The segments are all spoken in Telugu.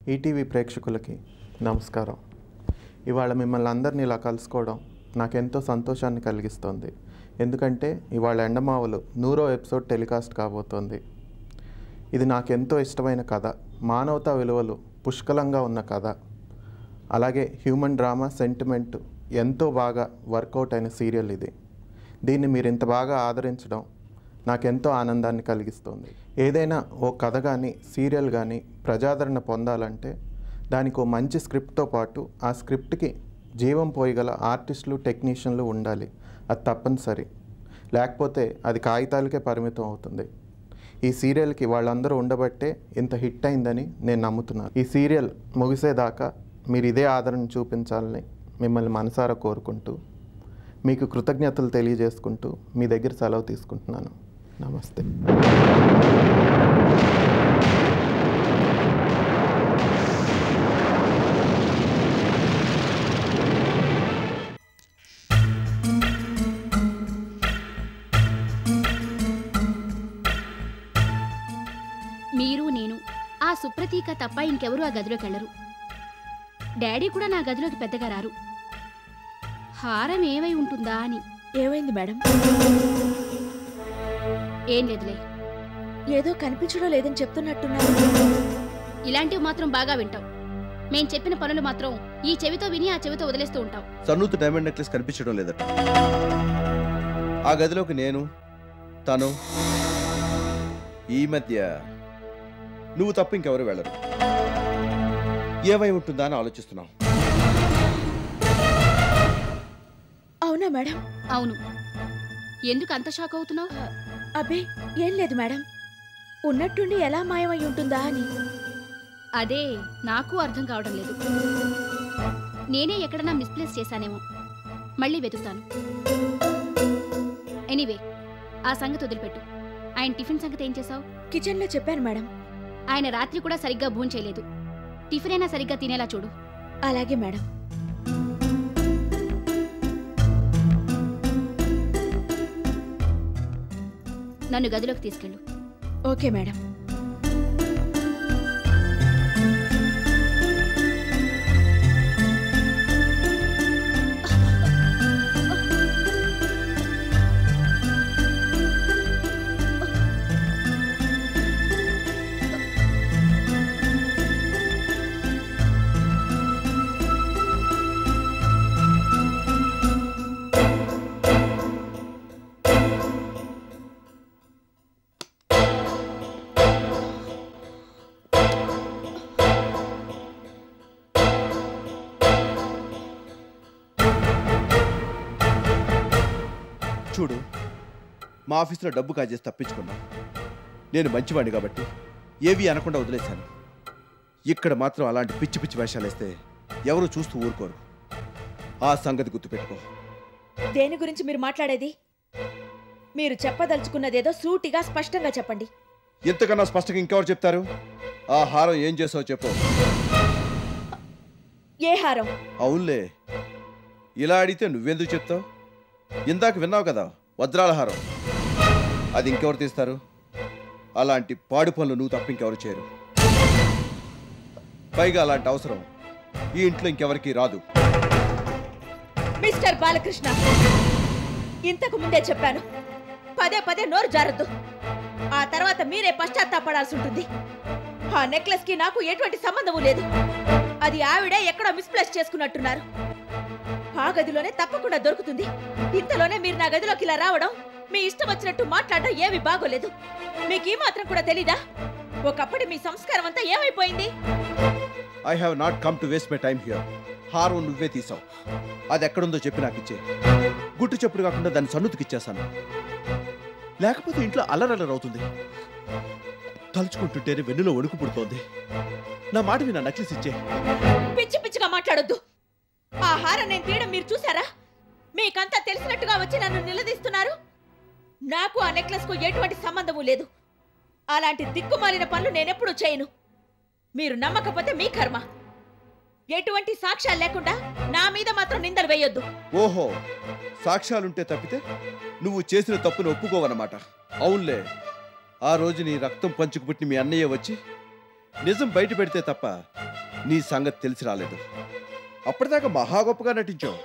ఈటీవీ ప్రేక్షకులకి నమస్కారం ఇవాళ మిమ్మల్ని అందరినీ ఇలా కలుసుకోవడం నాకెంతో సంతోషాన్ని కలిగిస్తోంది ఎందుకంటే ఇవాళ ఎండమావులు నూరో ఎపిసోడ్ టెలికాస్ట్ కాబోతోంది ఇది నాకెంతో ఇష్టమైన కథ మానవతా విలువలు పుష్కలంగా ఉన్న కథ అలాగే హ్యూమన్ డ్రామా సెంటిమెంట్ ఎంతో బాగా వర్కౌట్ అయిన సీరియల్ ఇది దీన్ని మీరు ఇంత బాగా ఆదరించడం నాకెంతో ఆనందాన్ని కలిగిస్తుంది ఏదైనా ఓ కథ కానీ సీరియల్ కానీ ప్రజాదరణ పొందాలంటే దానికి ఓ మంచి స్క్రిప్ట్తో పాటు ఆ స్క్రిప్ట్కి జీవం పోయగల ఆర్టిస్టులు టెక్నీషియన్లు ఉండాలి అది తప్పనిసరి లేకపోతే అది కాగితాలకే పరిమితం అవుతుంది ఈ సీరియల్కి వాళ్ళందరూ ఉండబట్టే ఇంత హిట్ అయిందని నేను నమ్ముతున్నాను ఈ సీరియల్ ముగిసేదాకా మీరు ఇదే ఆదరణ చూపించాలని మిమ్మల్ని మనసారా కోరుకుంటూ మీకు కృతజ్ఞతలు తెలియజేసుకుంటూ మీ దగ్గర సెలవు తీసుకుంటున్నాను నమస్తే మీరు నేను ఆ సుప్రతీక తప్ప ఇంకెవరూ ఆ గదిలోకి వెళ్ళరు డాడీ కూడా నా గదిలోకి పెద్దగా రారు హారం ఏమై ఉంటుందా అని ఏమైంది మేడం ఏం లేదులే ఏదో కనిపించడం లేదని చెప్తున్నట్టున్నారు ఇలాంటివి మాత్రం బాగా వింటాం మేం చెప్పిన పనులు మాత్రం ఈ చెవితో విని ఆ చెవితో వదిలేస్తూ ఉంటాం సన్నూత్ డైమండ్ నెక్లెస్ కనిపించడం లేదట ఆ గదిలోకి నేను తను ఈ మధ్య నువ్వు తప్ప ఇంకెవరు వెళ్ళరు ఏమై ఉంటుందా అని ఆలోచిస్తున్నావు అవునా మేడం అవును ఎందుకు అంత షాక్ అవుతున్నావు అబ్బే ఏం లేదు మేడం ఉన్నట్టుండి ఎలా మాయమై ఉంటుందా అని అదే నాకు అర్థం కావడం లేదు నేనే ఎక్కడన్నా మిస్ప్లేస్ చేశానేమో మళ్ళీ వెతుకుతాను ఎనీవే ఆ సంగతి వదిలిపెట్టు ఆయన టిఫిన్ సంగతి ఏం చేశావు కిచెన్లో చెప్పాను మేడం ఆయన రాత్రి కూడా సరిగ్గా భోజనం చేయలేదు టిఫిన్ అయినా సరిగ్గా తినేలా చూడు అలాగే మేడం నన్ను గదిలోకి తీసుకెళ్ళు ఓకే మేడం చూడు మా ఆఫీస్లో డబ్బు కాజేసి తప్పించుకున్నా నేను మంచివాడిని కాబట్టి ఏవి అనకుండా వదిలేశాను ఇక్కడ మాత్రం అలాంటి పిచ్చి పిచ్చి వేషాలు వేస్తే ఎవరు చూస్తూ ఊరుకోరు ఆ సంగతి గుర్తుపెట్టుకో దేని గురించి మీరు మాట్లాడేది మీరు చెప్పదలుచుకున్నదేదో సూటిగా స్పష్టంగా చెప్పండి ఇంతకన్నా స్పష్టంగా ఇంకెవరు చెప్తారు ఆ హారం ఏం చేసావో చెప్పు ఏ హారం అవునులే ఇలా అడిగితే నువ్వెందుకు చెప్తావు ఇందాక విన్నావు కదా వజ్రాల హారం అది ఇంకెవరు తీస్తారు అలాంటి పాడు పనులు నువ్వు తప్ప ఇంకెవరు చేయరు పైగా అలాంటి అవసరం ఈ ఇంట్లో ఇంకెవరికి రాదు మిస్టర్ బాలకృష్ణ ఇంతకు ముందే చెప్పాను పదే పదే నోరు జారద్దు ఆ తర్వాత మీరే పశ్చాత్తాపడాల్సి ఉంటుంది ఆ నెక్లెస్ కి నాకు ఎటువంటి సంబంధము లేదు అది ఆవిడే ఎక్కడో మిస్ప్లేస్ చేసుకున్నట్టున్నారు ఆ గదిలోనే తప్పకుండా దొరుకుతుంది ఇంతలోనే మీరు నా గదిలోకి ఇలా రావడం మీ ఇష్టం వచ్చినట్టు మాట్లాడడం ఏమీ బాగోలేదు మీకు ఈ మాత్రం కూడా తెలీదా ఒకప్పటి మీ సంస్కారం అంతా ఏమైపోయింది I have not come to waste my time here హారం నువ్వే తీసావు అది ఎక్కడుందో చెప్పి నాకు ఇచ్చే గుట్టు చెప్పుడు కాకుండా దాన్ని సన్నుతికి ఇచ్చేస్తాను లేకపోతే ఇంట్లో అల్లరల్లరి అవుతుంది తలుచుకుంటుంటేనే వెన్నులో వణుకు పుడుతోంది నా మాట వినా నక్లెస్ ఇచ్చే పిచ్చి పిచ్చిగా మాట్లాడొద్దు ఆ హారం నేను తీయడం మీరు చూసారా మీకంతా తెలిసినట్టుగా వచ్చి నన్ను నిలదీస్తున్నారు నాకు ఆ నెక్లెస్ కు ఎటువంటి సంబంధము లేదు అలాంటి దిక్కుమాలిన పనులు నేనెప్పుడూ చేయను మీరు నమ్మకపోతే మీ కర్మ ఎటువంటి సాక్ష్యాలు లేకుండా నా మీద మాత్రం నిందలు వేయొద్దు ఓహో సాక్ష్యాలుంటే తప్పితే నువ్వు చేసిన తప్పును ఒప్పుకోవన్నమాట అవునులే ఆ రోజు నీ రక్తం పంచుకు పుట్టిన మీ అన్నయ్య వచ్చి నిజం బయట పెడితే తప్ప నీ సంగతి తెలిసి రాలేదు అప్పటిదాకా మహా గొప్పగా నటించావు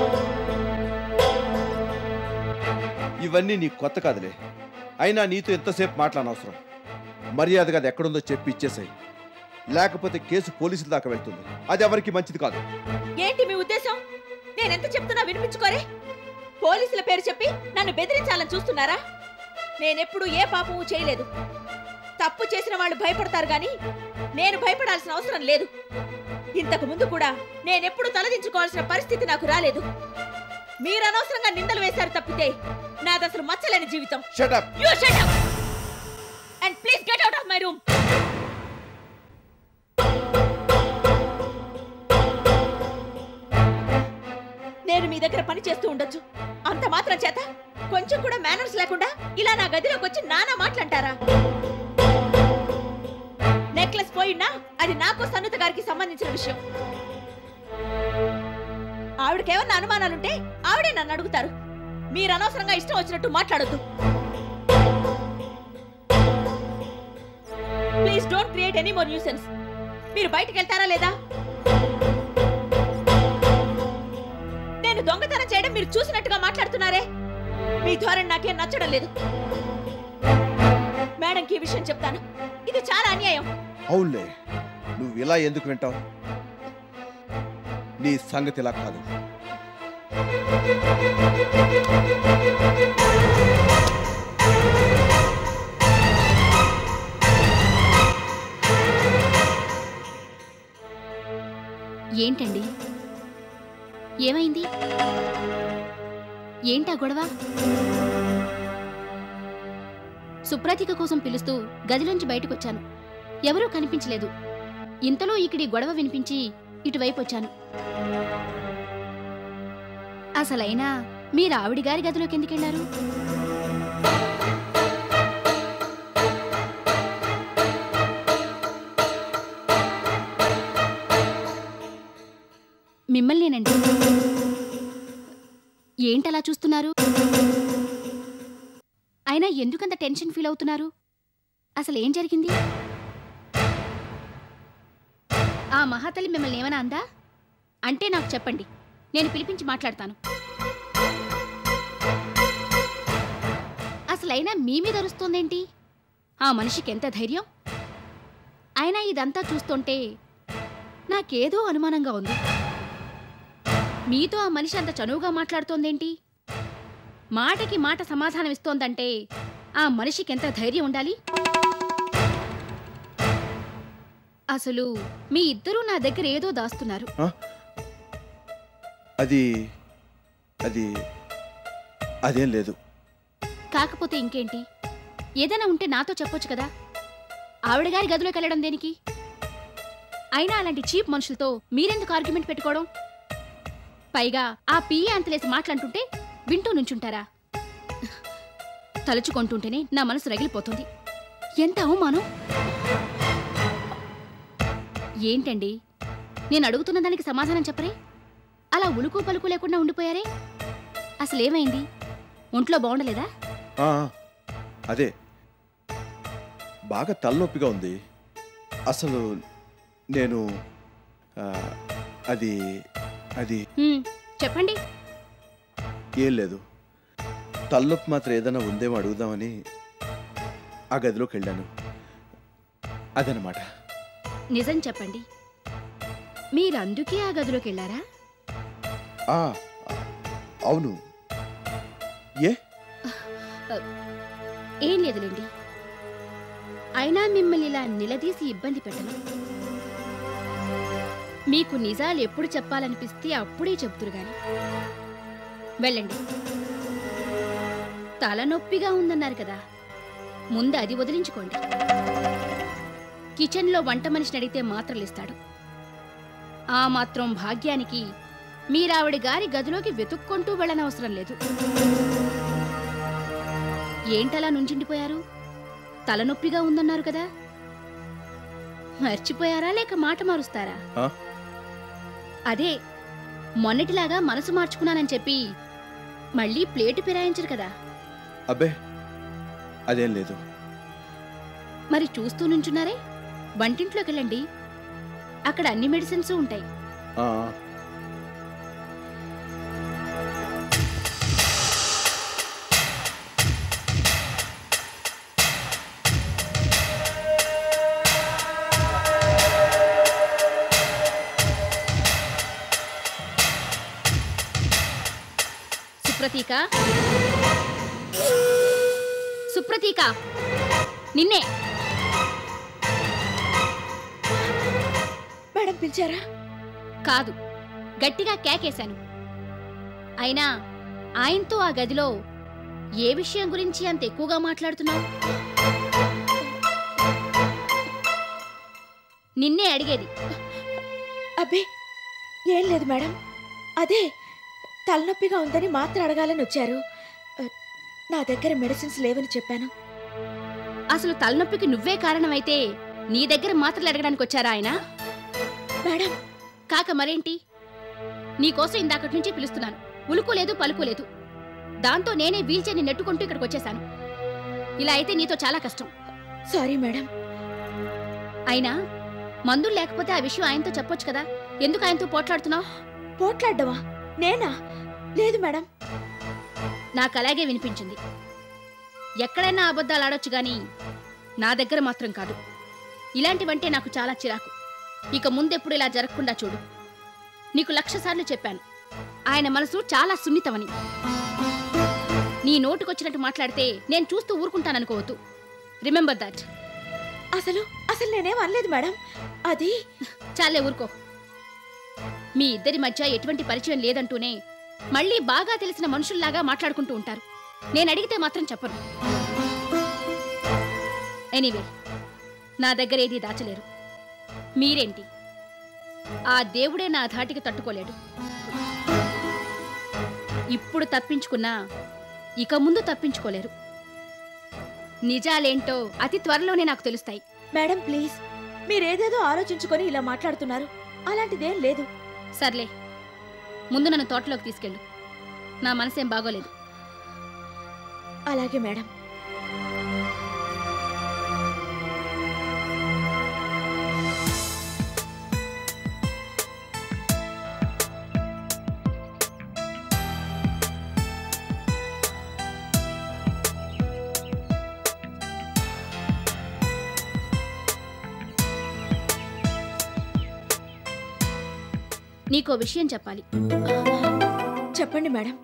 ఇవన్నీ నీ కొత్త కాదులే అయినా నీతో ఎంతసేపు మాట్లాడనవసరం మర్యాదగా అది ఎక్కడుందో చెప్పి ఇచ్చేసాయి లేకపోతే కేసు పోలీసుల దాకా వెళ్తుంది అది ఎవరికి మంచిది కాదు ఏంటి మీ ఉద్దేశం నేనెంత చెప్తున్నా వినిపించుకోరే పోలీసుల పేరు చెప్పి నన్ను బెదిరించాలని చూస్తున్నారా నేనెప్పుడు ఏ పాపము చేయలేదు తప్పు చేసిన వాళ్ళు భయపడతారు గాని నేను భయపడాల్సిన అవసరం లేదు ఇంతకు ముందు కూడా నేనెప్పుడు తలదించుకోవాల్సిన పరిస్థితి నాకు రాలేదు మీరు అనవసరంగా నిందలు వేశారు తప్పితే నాది అసలు మచ్చలేని జీవితం shut up you shut up and please get out of my room నేను మీ దగ్గర పని చేస్తూ ఉండొచ్చు అంత మాత్రం చేత కొంచెం కూడా మేనర్స్ లేకుండా ఇలా నా గదిలోకి వచ్చి నానా మాటలంటారా నెక్లెస్ పోయినా అది నాకు సన్నుత గారికి సంబంధించిన విషయం ఆవిడకేమన్నా అనుమానాలుంటే ఆవిడే నన్ను అడుగుతారు మీరు అనవసరంగా ఇష్టం వచ్చినట్టు మాట్లాడొద్దు please don't create any more nuisance మీరు బయటికి వెళ్తారా లేదా నేను దొంగతనం చేయడం మీరు చూసినట్టుగా మాట్లాడుతున్నారే మీ ధోరణి నాకేం నచ్చడం లేదు మేడంకి ఈ విషయం చెప్తాను ఇది చాలా అన్యాయం అవునులే నువ్వు ఇలా ఎందుకు వింటావు నీ సంగతి ఇలా కాదు ఏంటండి ఏమైంది ఏంటా గొడవ సుప్రతిక కోసం పిలుస్తూ గదిలోంచి బయటకొచ్చాను ఎవరూ కనిపించలేదు ఇంతలో ఇక్కడి గొడవ వినిపించి ఇటువైపు వచ్చాను అసలైనా మీరు ఆవిడి గారి గదిలోకి ఎందుకెళ్లారు మిమ్మల్నేనండి ఏంటలా చూస్తున్నారు అయినా ఎందుకంత టెన్షన్ ఫీల్ అవుతున్నారు అసలు ఏం జరిగింది ఆ మహాతల్లి మిమ్మల్ని ఏమైనా అందా అంటే నాకు చెప్పండి నేను పిలిపించి మాట్లాడతాను అసలైనా మీ మీద అరుస్తోందేంటి ఆ మనిషికి ఎంత ధైర్యం అయినా ఇదంతా చూస్తుంటే నాకేదో అనుమానంగా ఉంది మీతో ఆ మనిషి అంత చనువుగా మాట్లాడుతోందేంటి మాటకి మాట సమాధానం ఇస్తోందంటే ఆ మనిషికి ఎంత ధైర్యం ఉండాలి అసలు మీ ఇద్దరూ నా దగ్గర ఏదో దాస్తున్నారు అది అది అదేం లేదు కాకపోతే ఇంకేంటి ఏదైనా ఉంటే నాతో చెప్పొచ్చు కదా ఆవిడ గారి గదిలోకి వెళ్ళడం దేనికి అయినా అలాంటి చీప్ మనుషులతో మీరెందుకు ఆర్గ్యుమెంట్ పెట్టుకోవడం పైగా ఆ పియ్య అంతలేసి మాట్లాడుతుంటే వింటూ నుంచుంటారా తలుచుకుంటుంటేనే నా మనసు రగిలిపోతుంది ఎంత అవమానం ఏంటండి నేను అడుగుతున్న దానికి సమాధానం చెప్పరే అలా ఉలుకు పలుకు లేకుండా ఉండిపోయారే అసలేమైంది ఒంట్లో బాగుండలేదా ఆ, అదే బాగా తలనొప్పిగా ఉంది అసలు నేను ఆ, అది అది హ్మ్, చెప్పండి ఏం లేదు తలనొప్పి మాత్రం ఏదైనా ఉందేమో అడుగుదామని ఆ గదిలోకి వెళ్ళాను అదనమాట నిజం చెప్పండి మీరందుకే ఆ గదిలోకి వెళ్ళారా ఆ, అవును ఏ ఏం లేదులేండి అయినా మిమ్మల్ని ఇలా నిలదీసి ఇబ్బంది పెట్టను మీకు నిజాలు ఎప్పుడు చెప్పాలనిపిస్తే అప్పుడే చెప్తురు గాని వెళ్ళండి తలనొప్పిగా ఉందన్నారు కదా ముందు అది వదిలించుకోండి కిచెన్లో వంట మనిషిని అడిగితే మాత్రలు ఇస్తాడు ఆ మాత్రం భాగ్యానికి మీరావిడ గారి గదిలోకి వెతుక్కుంటూ వెళ్ళనవసరం లేదు ఏంటలా నుంచుండిపోయారు తలనొప్పిగా ఉందన్నారు కదా మర్చిపోయారా లేక మాట మారుస్తారా ఆ? అదే మొన్నటిలాగా మనసు మార్చుకున్నానని చెప్పి మళ్ళీ ప్లేటు ఫిరాయించరు కదా అబ్బే అదేం లేదు మరి చూస్తూ నుంచున్నారే వంటింట్లోకి వెళ్ళండి అక్కడ అన్ని మెడిసిన్స్ ఉంటాయి ఆ, సుప్రతీక సుప్రతీక నిన్నే మేడం పిలిచారా కాదు గట్టిగా కేకేశాను అయినా ఆయనతో ఆ గదిలో ఏ విషయం గురించి అంత ఎక్కువగా మాట్లాడుతున్నావు నిన్నే అడిగేది అబ్బే ఏం లేదు మేడం అదే తలనొప్పిగా ఉందని మాత్ర అడగాలని వచ్చారు ఆ, నా దగ్గర మెడిసిన్స్ లేవని చెప్పాను అసలు తలనొప్పికి నువ్వే కారణమైతే నీ దగ్గర మాత్రలు అడగడానికి వచ్చారా ఆయన మేడం కాక మరేంటి నీకోసం ఇందాకటి నుంచి పిలుస్తున్నాను ఉలుకు లేదు పలుకు లేదు దాంతో నేనే వీల్చైర్ని నెట్టుకుంటూ ఇక్కడికి వచ్చేశాను ఇలా అయితే నీతో చాలా కష్టం సారీ మేడం అయినా మందులు లేకపోతే ఆ విషయం ఆయనతో చెప్పొచ్చు కదా ఎందుకు ఆయనతో పోట్లాడుతున్నావు పోట్లాడ్డమా నేనా లేదు మేడం నాకు అలాగే వినిపించింది ఎక్కడైనా అబద్ధాలు ఆడొచ్చు గాని నా దగ్గర మాత్రం కాదు ఇలాంటివంటే నాకు చాలా చిరాకు ఇక ముందెప్పుడు ఇలా జరగకుండా చూడు నీకు లక్ష సార్లు చెప్పాను ఆయన మనసు చాలా సున్నితమని నీ నోటుకొచ్చినట్టు మాట్లాడితే నేను చూస్తూ ఊరుకుంటాననుకోవద్దు రిమెంబర్ దట్ అసలు అసలు నేనేం అనలేదు మేడం అది చాలే ఊరుకో మీ ఇద్దరి మధ్య ఎటువంటి పరిచయం లేదంటూనే మళ్ళీ బాగా తెలిసిన మనుషుల్లాగా మాట్లాడుకుంటూ ఉంటారు నేను అడిగితే మాత్రం చెప్పను ఎనీవే నా దగ్గర ఏది దాచలేరు మీరేంటి ఆ దేవుడే నా ధాటికి తట్టుకోలేడు ఇప్పుడు తప్పించుకున్నా ఇక ముందు తప్పించుకోలేరు నిజాలేంటో అతి త్వరలోనే నాకు తెలుస్తాయి మేడం ప్లీజ్ మీరేదేదో ఆలోచించుకొని ఇలా మాట్లాడుతున్నారు అలాంటిదేం లేదు సర్లే ముందు నన్ను తోటలోకి తీసుకెళ్ళు నా మనసేం బాగోలేదు అలాగే మేడం నీకో విషయం చెప్పాలి చెప్పండి మేడం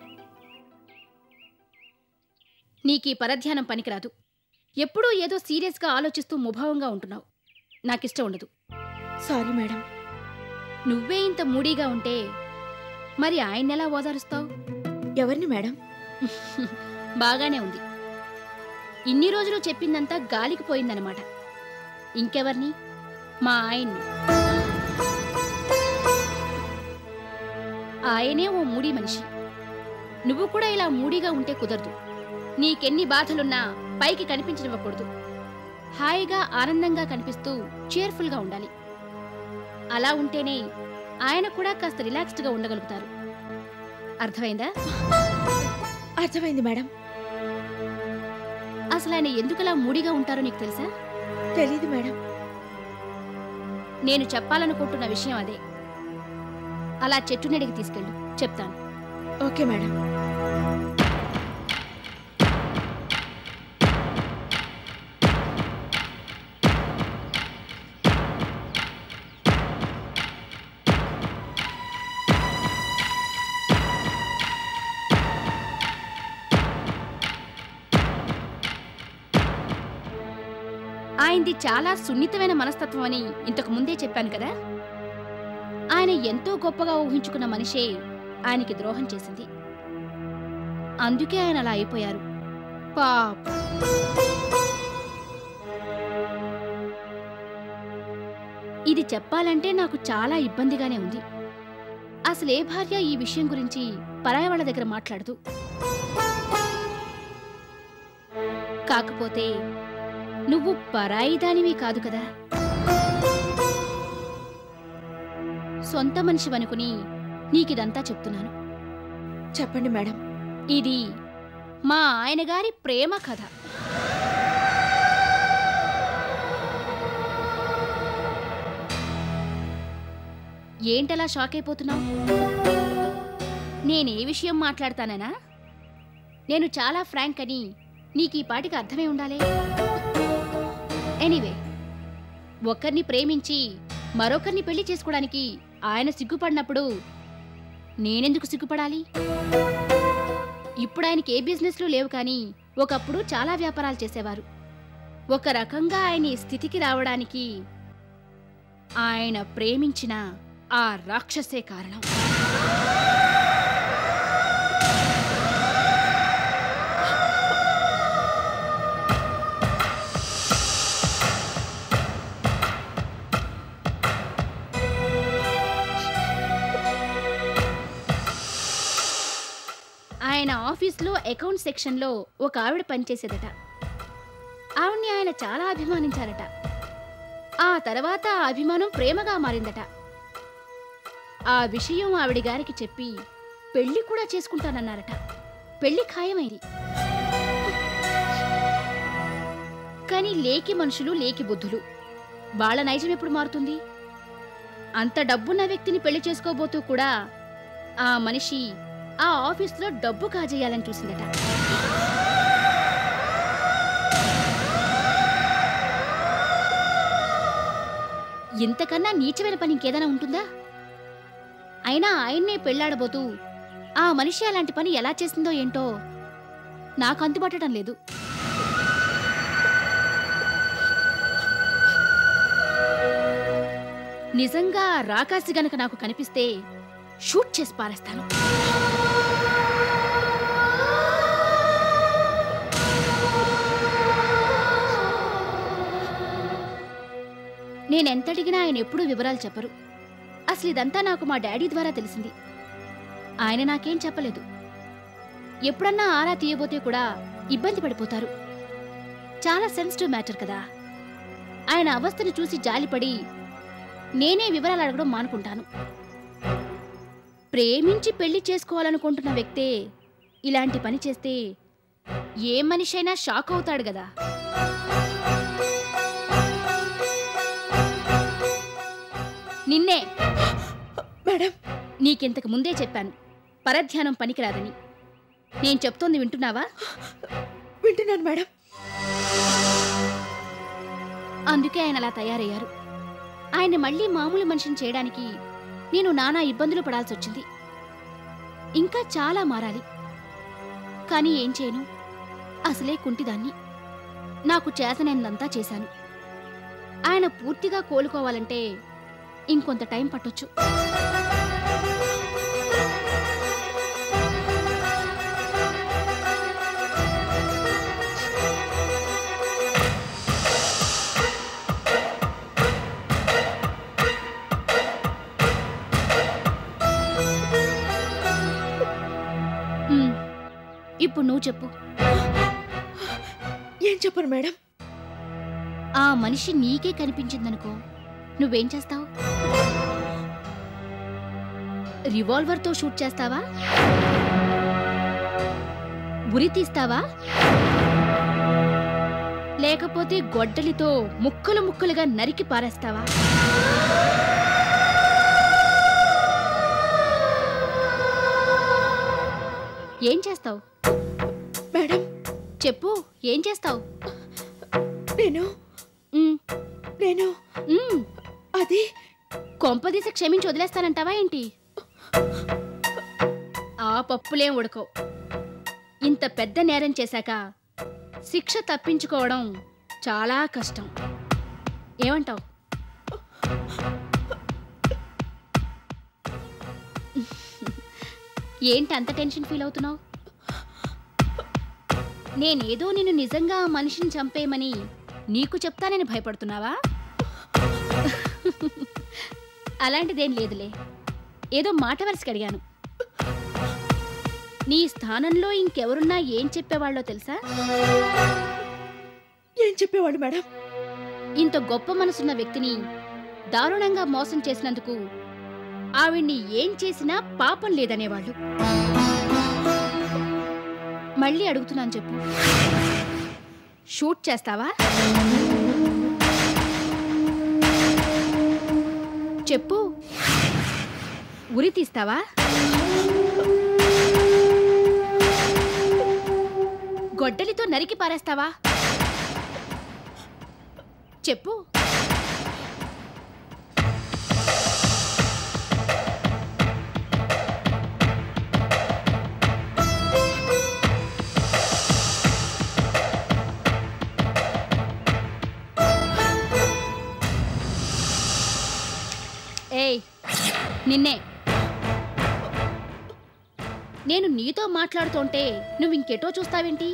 నీకీ పరధ్యానం పనికిరాదు ఎప్పుడూ ఏదో సీరియస్గా ఆలోచిస్తూ ముభావంగా ఉంటున్నావు నాకిష్టం ఉండదు సారీ మేడం నువ్వే ఇంత మూడీగా ఉంటే మరి ఆయన్నెలా ఓదారుస్తావు ఎవరిని మేడం బాగానే ఉంది ఇన్ని రోజులు చెప్పిందంతా గాలికి పోయిందనమాట ఇంకెవర్ని మా ఆయన్ని ఆయనే ఓ మూడీ మనిషి నువ్వు కూడా ఇలా మూడీగా ఉంటే కుదరదు నీకెన్ని బాధలున్నా పైకి కనిపించనివ్వకూడదు హాయిగా ఆనందంగా కనిపిస్తూ చేర్ఫుల్గా ఉండాలి అలా ఉంటేనే ఆయన కూడా కాస్త రిలాక్స్డ్గా ఉండగలుగుతారు అర్థమైందా అర్థమైంది మేడం అసలు ఆయన ఎందుకలా మూడిగా ఉంటారో నీకు తెలుసా తెలీదు మేడం నేను చెప్పాలనుకుంటున్న విషయం అదే అలా చెట్టు నెడికి తీసుకెళ్ళు చెప్తాను ఓకే మేడం ఆయనది చాలా సున్నితమైన మనస్తత్వం అని ఇంతకు ముందే చెప్పాను కదా ఆయన ఎంతో గొప్పగా ఊహించుకున్న మనిషే ఆయనకి ద్రోహం చేసింది అందుకే ఆయన అలా అయిపోయారు పాప ఇది చెప్పాలంటే నాకు చాలా ఇబ్బందిగానే ఉంది అసలు ఏ భార్య ఈ విషయం గురించి పరాయి వాళ్ళ దగ్గర మాట్లాడదు కాకపోతే నువ్వు పరాయి దానివి కాదు కదా సొంత మనిషివనుకుని నీకిదంతా చెప్తున్నాను చెప్పండి మేడం ఇది మా ఆయన గారి ప్రేమ కథ ఏంటలా షాక్ అయిపోతున్నావు నేనే విషయం మాట్లాడతానేనా నేను చాలా ఫ్రాంక్ అని నీకు ఈ పాటికి అర్థమై ఉండాలి ఎనీవే ఒకరిని ప్రేమించి మరొకరిని పెళ్లి చేసుకోవడానికి ఆయన సిగ్గుపడినప్పుడు నేనెందుకు సిగ్గుపడాలి ఇప్పుడు ఆయనకి ఏ బిజినెస్లు లేవు కానీ ఒకప్పుడు చాలా వ్యాపారాలు చేసేవారు ఒక రకంగా ఆయన ఈ స్థితికి రావడానికి ఆయన ప్రేమించిన ఆ రాక్షసే కారణం ఆయన ఆఫీస్లో అకౌంట్ సెక్షన్లో ఒక ఆవిడ పనిచేసేదట ఆవిడ్ని ఆయన చాలా అభిమానించారట ఆ తర్వాత ఆ అభిమానం ప్రేమగా మారిందట ఆ విషయం ఆవిడ గారికి చెప్పి పెళ్లి కూడా చేసుకుంటానన్నారట పెళ్లి ఖాయమైంది కానీ లేకి మనుషులు లేకి బుద్ధులు వాళ్ళ నైజం ఎప్పుడు మారుతుంది అంత డబ్బున్న వ్యక్తిని పెళ్లి చేసుకోబోతూ కూడా ఆ మనిషి ఆ ఆఫీస్లో డబ్బు కాజేయాలని చూసిందట ఇంతకన్నా నీచమైన పని ఇంకేదైనా ఉంటుందా అయినా ఆయన్నే పెళ్లాడబోతూ ఆ మనిషి అలాంటి పని ఎలా చేసిందో ఏంటో నాకు అంతుపట్టడం లేదు నిజంగా ఆ రాకాసి గనక నాకు కనిపిస్తే షూట్ చేసి పారేస్తాను నేనెంత అడిగినా ఆయన ఎప్పుడూ వివరాలు చెప్పరు అసలు ఇదంతా నాకు మా డాడీ ద్వారా తెలిసింది ఆయన నాకేం చెప్పలేదు ఎప్పుడన్నా ఆరా తీయబోతే కూడా ఇబ్బంది పడిపోతారు చాలా సెన్సిటివ్ మ్యాటర్ కదా ఆయన అవస్థను చూసి జాలిపడి నేనే వివరాలు అడగడం మానుకుంటాను ప్రేమించి పెళ్లి చేసుకోవాలనుకుంటున్న వ్యక్తే ఇలాంటి పని చేస్తే ఏ మనిషైనా షాక్ అవుతాడు కదా నిన్నే మేడం నీకింతకు ముందే చెప్పాను పరధ్యానం పనికిరాదని నేను చెప్తోంది వింటున్నావా వింటున్నాను మేడం అందుకే ఆయన అలా తయారయ్యారు ఆయన మళ్ళీ మామూలు మనిషిని చేయడానికి నేను నానా ఇబ్బందులు పడాల్సి వచ్చింది ఇంకా చాలా మారాలి కానీ ఏం చేయను అసలే కుంటిదాన్ని నాకు చేతనైనంతా చేశాను ఆయన పూర్తిగా కోలుకోవాలంటే ఇంకొంత టైం పట్టొచ్చు ఉమ్, ఇప్పుడు నువ్వు చెప్పు ఏం చెప్పను మేడం ఆ మనిషి నీకే కనిపించిందనుకో నువ్వేం చేస్తావు రివాల్వర్తో షూట్ చేస్తావా ఉరి తీస్తావా లేకపోతే గొడ్డలితో ముక్కలు ముక్కలుగా నరికి పారేస్తావా ఏం చేస్తావు మేడం చెప్పు ఏం చేస్తావు నేను నేను అది కొంపదీసి క్షమించి వదిలేస్తానంటావా ఏంటి ఆ పప్పులేం ఉడకవు ఇంత పెద్ద నేరం చేశాక శిక్ష తప్పించుకోవడం చాలా కష్టం ఏమంటావు ఏంటి అంత టెన్షన్ ఫీల్ అవుతున్నావు నేనేదో నిన్ను నిజంగా ఆ మనిషిని చంపేయమని నీకు చెప్తానని భయపడుతున్నావా అలాంటిదేం లేదులే ఏదో మాట వరుసకి అడిగాను నీ స్థానంలో ఇంకెవరున్నా ఏం చెప్పేవాళ్ళో తెలుసా ఏం చెప్పేవాడు మేడం ఇంత గొప్ప మనసున్న వ్యక్తిని దారుణంగా మోసం చేసినందుకు ఆవిడ్ని ఏం చేసినా పాపం లేదనేవాళ్ళు మళ్ళీ అడుగుతున్నాను చెప్పు షూట్ చేస్తావా చెప్పు ఉరి తీస్తావా గొడ్డలితో నరికి పారేస్తావా చెప్పు ఏయ్ నిన్నే నేను నీతో మాట్లాడుతుంటే నువ్వు ఇంకెటో చూస్తావేంటి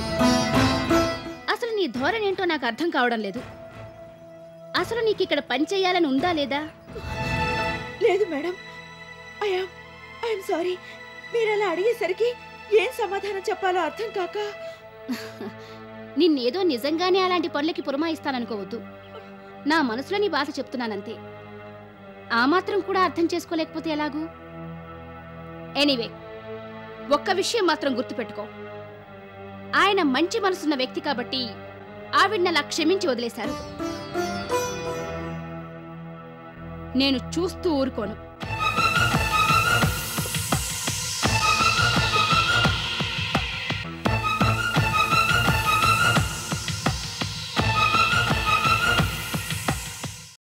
అసలు నీ ధోరణి ఏంటో నాకు అర్థం కావడం లేదు అసలు నీకు ఇక్కడ పని చేయాలని ఉందా లేదా లేదు మేడం ఐఎమ్ ఐఎమ్ సారీ మీరు అలా అడిగేసరికి ఏం సమాధానం చెప్పాలో అర్థం కాక నిన్నేదో నిజంగానే అలాంటి పనులకి పురమాయిస్తాననుకోవద్దు నా మనసులో నీ బాధ చెప్తున్నానంతే ఆ మాత్రం కూడా అర్థం చేసుకోలేకపోతే ఎలాగూ ఎనీవే ఒక్క విషయం మాత్రం గుర్తుపెట్టుకో ఆయన మంచి మనసున్న వ్యక్తి కాబట్టి ఆవిడ్ని అలా క్షమించి వదిలేశారు నేను చూస్తూ ఊరుకోను